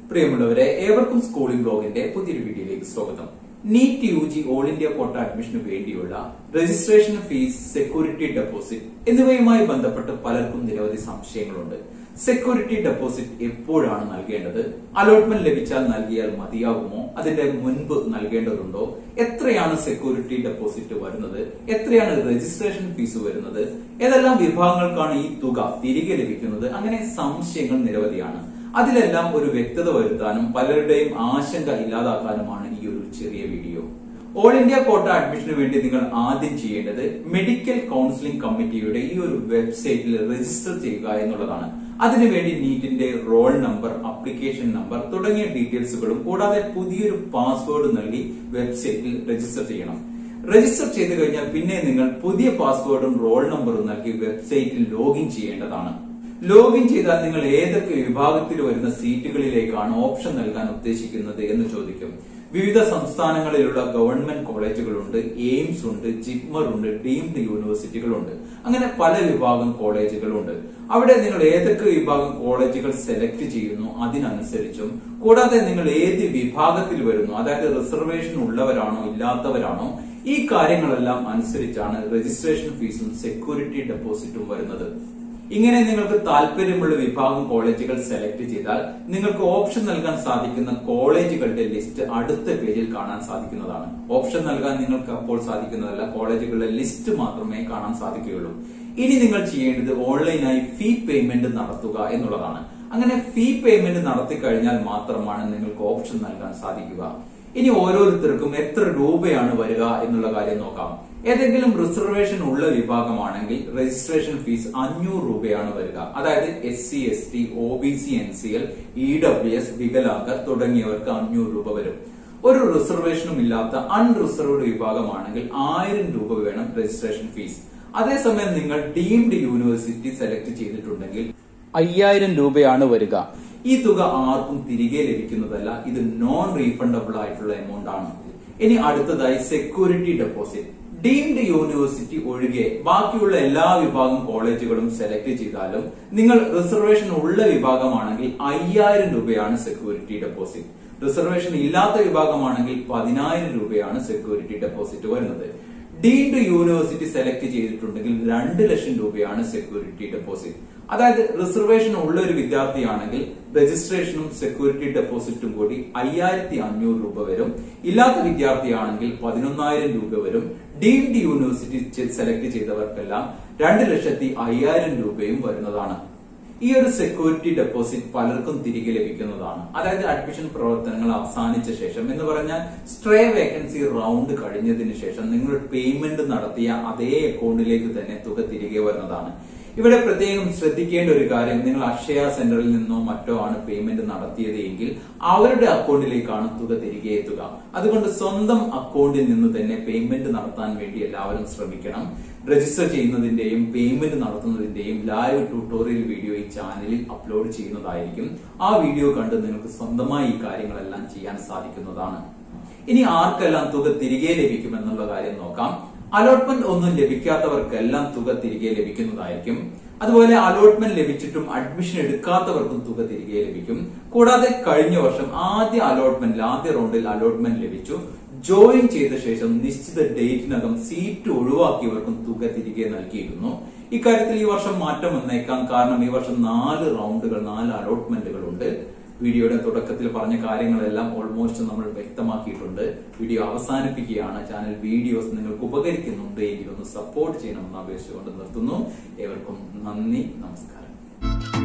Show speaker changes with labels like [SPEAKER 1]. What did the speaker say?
[SPEAKER 1] പ്രിയമുള്ളവരെ ഏവർക്കും സ്കൂളിംഗ് ബ്ലോഗിന്റെ പുതിയൊരു വീഡിയോയിലേക്ക് സ്വാഗതം NEET U G all India quota അഡ്മിഷന് വേണ്ടിയുള്ള രജിസ്ട്രേഷൻ ഫീസ് സെക്യൂരിറ്റി ഡെപ്പോസിറ്റ് എന്നിവയുമായി ബന്ധപ്പെട്ട് പലർക്കും നിരവധി സംശയങ്ങളുണ്ട് സെക്യൂരിറ്റി ഡെപ്പോസിറ്റ് എപ്പോഴാണ് നൽകേണ്ടത് അലോട്ട്മെന്റ് ലഭിച്ചാൽ നൽകിയാൽ മതിയാകുമോ അതിന്റെ മുൻപ് നൽകേണ്ടതുണ്ടോ എത്രയാണ് സെക്യൂരിറ്റി ഡെപ്പോസിറ്റ് വരുന്നത് എത്രയാണ് രജിസ്ട്രേഷൻ ഫീസ് വരുന്നത് ഏതെല്ലാം വിഭാഗങ്ങൾക്കാണ് ഈ തുക തിരികെ ലഭിക്കുന്നത് അങ്ങനെ സംശയങ്ങൾ നിരവധിയാണ് അതിലെല്ലാം ഒരു വ്യക്തത വരുത്താനും പലരുടെയും ആശങ്ക ഇല്ലാതാക്കാനുമാണ് ഈ ഒരു ചെറിയ വീഡിയോ ഓൾ ഇന്ത്യ കോട്ട അഡ്മിഷന് വേണ്ടി നിങ്ങൾ ആദ്യം ചെയ്യേണ്ടത് മെഡിക്കൽ കൗൺസിലിംഗ് കമ്മിറ്റിയുടെ ഈ ഒരു വെബ്സൈറ്റിൽ രജിസ്റ്റർ ചെയ്യുക എന്നുള്ളതാണ് അതിനുവേണ്ടി നീറ്റിന്റെ റോൾ നമ്പർ അപ്ലിക്കേഷൻ നമ്പർ തുടങ്ങിയ ഡീറ്റെയിൽസുകളും കൂടാതെ പുതിയൊരു പാസ്വേഡ് നൽകി വെബ്സൈറ്റിൽ രജിസ്റ്റർ ചെയ്യണം രജിസ്റ്റർ ചെയ്തു കഴിഞ്ഞാൽ പിന്നെ നിങ്ങൾ പുതിയ പാസ്വേഡും റോൾ നമ്പറും നൽകി വെബ്സൈറ്റിൽ ലോഗിൻ ചെയ്യേണ്ടതാണ് ലോഗിൻ ചെയ്താൽ നിങ്ങൾ ഏതൊക്കെ വിഭാഗത്തിൽ വരുന്ന സീറ്റുകളിലേക്കാണ് ഓപ്ഷൻ നൽകാൻ ഉദ്ദേശിക്കുന്നത് എന്ന് ചോദിക്കും വിവിധ സംസ്ഥാനങ്ങളിലുള്ള ഗവൺമെന്റ് കോളേജുകളുണ്ട് എയിംസ് ഉണ്ട് ജിപ്മർ ഉണ്ട് ഡീംഡ് യൂണിവേഴ്സിറ്റികളുണ്ട് അങ്ങനെ പല വിഭാഗം കോളേജുകളുണ്ട് അവിടെ നിങ്ങൾ ഏതൊക്കെ വിഭാഗം കോളേജുകൾ സെലക്ട് ചെയ്യുന്നു അതിനനുസരിച്ചും കൂടാതെ നിങ്ങൾ ഏത് വിഭാഗത്തിൽ വരുന്നു അതായത് റിസർവേഷൻ ഉള്ളവരാണോ ഇല്ലാത്തവരാണോ ഈ കാര്യങ്ങളെല്ലാം അനുസരിച്ചാണ് രജിസ്ട്രേഷൻ ഫീസും സെക്യൂരിറ്റി ഡെപ്പോസിറ്റും വരുന്നത് ഇങ്ങനെ നിങ്ങൾക്ക് താല്പര്യമുള്ള വിഭാഗം കോളേജുകൾ സെലക്ട് ചെയ്താൽ നിങ്ങൾക്ക് ഓപ്ഷൻ നൽകാൻ സാധിക്കുന്ന കോളേജുകളുടെ ലിസ്റ്റ് അടുത്ത പേജിൽ കാണാൻ സാധിക്കുന്നതാണ് ഓപ്ഷൻ നൽകാൻ നിങ്ങൾക്ക് അപ്പോൾ സാധിക്കുന്നതല്ല കോളേജുകളുടെ ലിസ്റ്റ് മാത്രമേ കാണാൻ സാധിക്കുകയുള്ളൂ ഇനി നിങ്ങൾ ചെയ്യേണ്ടത് ഓൺലൈനായി ഫീ പേയ്മെന്റ് നടത്തുക എന്നുള്ളതാണ് അങ്ങനെ ഫീ പേയ്മെന്റ് നടത്തി കഴിഞ്ഞാൽ മാത്രമാണ് നിങ്ങൾക്ക് ഓപ്ഷൻ നൽകാൻ സാധിക്കുക ഇനി ഓരോരുത്തർക്കും എത്ര രൂപയാണ് വരിക എന്നുള്ള കാര്യം നോക്കാം ഏതെങ്കിലും റിസർവേഷൻ ഉള്ള വിഭാഗമാണെങ്കിൽ രജിസ്ട്രേഷൻ ഫീസ് അഞ്ഞൂറ് രൂപയാണ് വരിക അതായത് S C S T O B C N C L E W S വികലാംഗർ തുടങ്ങിയവർക്ക് അഞ്ഞൂറ് രൂപ വരും ഒരു റിസർവേഷനും ഇല്ലാത്ത അൺറിസർവ്ഡ് വിഭാഗമാണെങ്കിൽ ആയിരം രൂപ വേണം രജിസ്ട്രേഷൻ ഫീസ് അതേസമയം നിങ്ങൾ ഡീംഡ് യൂണിവേഴ്സിറ്റി സെലക്ട് ചെയ്തിട്ടുണ്ടെങ്കിൽ അയ്യായിരം രൂപയാണ് വരിക ഈ തുക ആർക്കും തിരികെ ലഭിക്കുന്നതല്ല ഇത് നോൺ റീഫണ്ടബിൾ ആയിട്ടുള്ള എമൗണ്ട് ആണ് ഇനി അടുത്തതായി സെക്യൂരിറ്റി ഡെപ്പോസിറ്റ് ഡീംഡ് യൂണിവേഴ്സിറ്റി ഒഴികെ ബാക്കിയുള്ള എല്ലാ വിഭാഗം കോളേജുകളും സെലക്ട് ചെയ്താലും നിങ്ങൾ റിസർവേഷൻ ഉള്ള വിഭാഗമാണെങ്കിൽ അയ്യായിരം രൂപയാണ് സെക്യൂരിറ്റി ഡെപ്പോസിറ്റ് റിസർവേഷൻ ഇല്ലാത്ത വിഭാഗമാണെങ്കിൽ പതിനായിരം രൂപയാണ് സെക്യൂരിറ്റി ഡെപ്പോസിറ്റ് വരുന്നത് ഡീംഡ് യൂണിവേഴ്സിറ്റി സെലക്ട് ചെയ്തിട്ടുണ്ടെങ്കിൽ രണ്ട് ലക്ഷം രൂപയാണ് സെക്യൂരിറ്റി ഡെപ്പോസിറ്റ് അതായത് റിസർവേഷൻ ഉള്ള ഒരു വിദ്യാർത്ഥിയാണെങ്കിൽ രജിസ്ട്രേഷനും സെക്യൂരിറ്റി ഡെപ്പോസിറ്റും കൂടി അയ്യായിരത്തി അഞ്ഞൂറ് രൂപ വരും ഇല്ലാത്ത വിദ്യാർത്ഥിയാണെങ്കിൽ പതിനൊന്നായിരം രൂപ വരും ഡീംഡ് യൂണിവേഴ്സിറ്റി സെലക്ട് ചെയ്തവർക്കെല്ലാം രണ്ട് ലക്ഷത്തി അയ്യായിരം രൂപയും വരുന്നതാണ് ഈ ഒരു സെക്യൂരിറ്റി ഡെപ്പോസിറ്റ് പലർക്കും തിരികെ ലഭിക്കുന്നതാണ് അതായത് അഡ്മിഷൻ പ്രവർത്തനങ്ങൾ അവസാനിച്ച ശേഷം എന്ന് പറഞ്ഞാൽ സ്ട്രേ വേക്കൻസി റൗണ്ട് കഴിഞ്ഞതിന് ശേഷം നിങ്ങൾ പേയ്മെന്റ് നടത്തിയ അതേ അക്കൗണ്ടിലേക്ക് തന്നെ തുക തിരികെ വരുന്നതാണ് ഇവിടെ പ്രത്യേകം ശ്രദ്ധിക്കേണ്ട ഒരു കാര്യം നിങ്ങൾ അക്ഷയ സെന്ററിൽ നിന്നോ മറ്റോ ആണ് പേയ്മെന്റ് നടത്തിയത് എങ്കിൽ അവരുടെ അക്കൗണ്ടിലേക്കാണ് തുക തിരികെ എത്തുക അതുകൊണ്ട് സ്വന്തം അക്കൗണ്ടിൽ നിന്ന് തന്നെ പേയ്മെന്റ് നടത്താൻ വേണ്ടി എല്ലാവരും ശ്രമിക്കണം രജിസ്റ്റർ ചെയ്യുന്നതിന്റെയും പേയ്മെന്റ് നടത്തുന്നതിന്റെയും ലൈവ് ട്യൂട്ടോറിയൽ വീഡിയോ ഈ ചാനലിൽ അപ്ലോഡ് ചെയ്യുന്നതായിരിക്കും ആ വീഡിയോ കണ്ട് നിങ്ങൾക്ക് സ്വന്തമായി ഈ കാര്യങ്ങളെല്ലാം ചെയ്യാൻ സാധിക്കുന്നതാണ് ഇനി ആർക്കെല്ലാം തുക തിരികെ ലഭിക്കുമെന്നുള്ള കാര്യം നോക്കാം അലോട്ട്മെന്റ് ഒന്നും ലഭിക്കാത്തവർക്കെല്ലാം തുക തിരികെ ലഭിക്കുന്നതായിരിക്കും അതുപോലെ അലോട്ട്മെന്റ് ലഭിച്ചിട്ടും അഡ്മിഷൻ എടുക്കാത്തവർക്കും തുക തിരികെ ലഭിക്കും കൂടാതെ കഴിഞ്ഞ വർഷം ആദ്യ അലോട്ട്മെന്റിൽ ആദ്യ റൗണ്ടിൽ അലോട്ട്മെന്റ് ലഭിച്ചു ജോയിൻ ചെയ്ത ശേഷം നിശ്ചിത ഡേറ്റിനകം സീറ്റ് ഒഴിവാക്കിയവർക്കും തുക തിരികെ നൽകിയിരുന്നു ഇക്കാര്യത്തിൽ ഈ വർഷം മാറ്റം വന്നേക്കാം കാരണം ഈ വർഷം നാല് റൗണ്ടുകൾ നാല് അലോട്ട്മെന്റുകൾ ഉണ്ട് വീഡിയോയുടെ തുടക്കത്തിൽ പറഞ്ഞ കാര്യങ്ങളെല്ലാം ഓൾമോസ്റ്റ് നമ്മൾ വ്യക്തമാക്കിയിട്ടുണ്ട് വീഡിയോ അവസാനിപ്പിക്കുകയാണ് ചാനൽ വീഡിയോസ് നിങ്ങൾക്ക് ഉപകരിക്കുന്നുണ്ട് എങ്കിൽ ഒന്ന് സപ്പോർട്ട് ചെയ്യണമെന്ന് അപേക്ഷിച്ചുകൊണ്ട് നിർത്തുന്നു ഏവർക്കും നന്ദി നമസ്കാരം